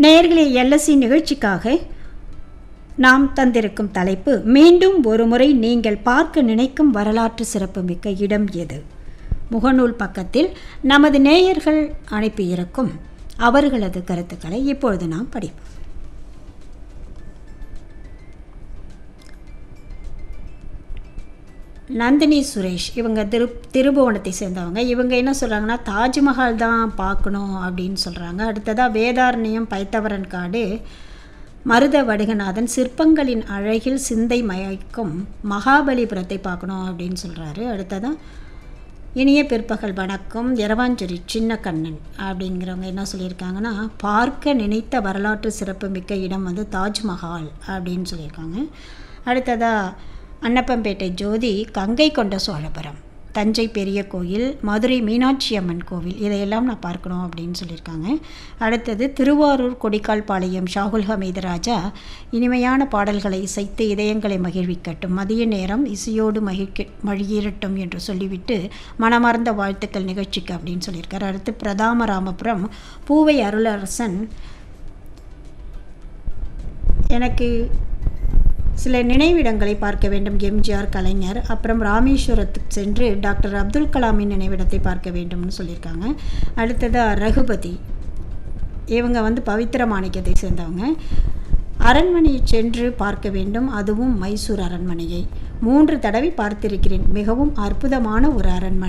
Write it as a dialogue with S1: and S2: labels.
S1: நேயர்களே எல்எஸ்சி நிகழ்ச்சிக்காக நாம் தந்திருக்கும் தலைப்பு மீண்டும் ஒருமுறை நீங்கள் பார்க்க நினைக்கும் வரலாற்று சிறப்புமிக்க இடம் எது முகநூல் பக்கத்தில் நமது நேயர்கள் அனுப்பியிருக்கும் அவர்களது கருத்துக்களை இப்பொழுது நாம் படிப்போம் நந்தினி சுரேஷ் இவங்க திரு திருபுவனத்தை சேர்ந்தவங்க இவங்க என்ன சொல்கிறாங்கன்னா தாஜ்மஹால் தான் பார்க்கணும் அப்படின்னு சொல்கிறாங்க அடுத்ததாக வேதாரண்யம் பைத்தவரன் காடு மருத வடுகநாதன் சிற்பங்களின் அழகில் சிந்தை மயக்கும் மகாபலிபுரத்தை பார்க்கணும் அப்படின்னு சொல்கிறாரு அடுத்ததாக இனிய பிற்பகல் வணக்கம் எரவாஞ்சேரி சின்ன கண்ணன் அப்படிங்கிறவங்க என்ன சொல்லியிருக்காங்கன்னா பார்க்க நினைத்த வரலாற்று சிறப்புமிக்க இடம் வந்து தாஜ்மஹால் அப்படின்னு சொல்லியிருக்காங்க அடுத்ததாக அன்னப்பம்பேட்டை ஜோதி கங்கை கொண்ட சோழபுரம் தஞ்சை பெரிய கோயில் மதுரை மீனாட்சி அம்மன் கோவில் இதையெல்லாம் நான் பார்க்கணும் அப்படின்னு சொல்லியிருக்காங்க அடுத்தது திருவாரூர் கொடிக்கால் பாளையம் ஷாகுல் ஹமீது ராஜா இனிமையான பாடல்களை இசைத்து இதயங்களை மகிழ்விக்கட்டும் மதிய நேரம் இசையோடு மகிழ்க்க மழியிரட்டும் என்று சொல்லிவிட்டு மனமார்ந்த வாழ்த்துக்கள் நிகழ்ச்சிக்கு அப்படின்னு சொல்லியிருக்காரு அடுத்து பிரதாம ராமபுரம் பூவை அருளரசன் எனக்கு சில நினைவிடங்களை பார்க்க வேண்டும் எம்ஜிஆர் கலைஞர் அப்புறம் ராமேஸ்வரத்துக்கு சென்று டாக்டர் அப்துல் கலாமின் நினைவிடத்தை பார்க்க வேண்டும்னு சொல்லியிருக்காங்க அடுத்ததாக ரகுபதி இவங்க வந்து பவித்திர மாணிக்கத்தை சேர்ந்தவங்க அரண்மனையை சென்று பார்க்க வேண்டும் அதுவும் மைசூர் அரண்மனையை மூன்று தடவை பார்த்திருக்கிறேன் மிகவும் அற்புதமான ஒரு அரண்மனை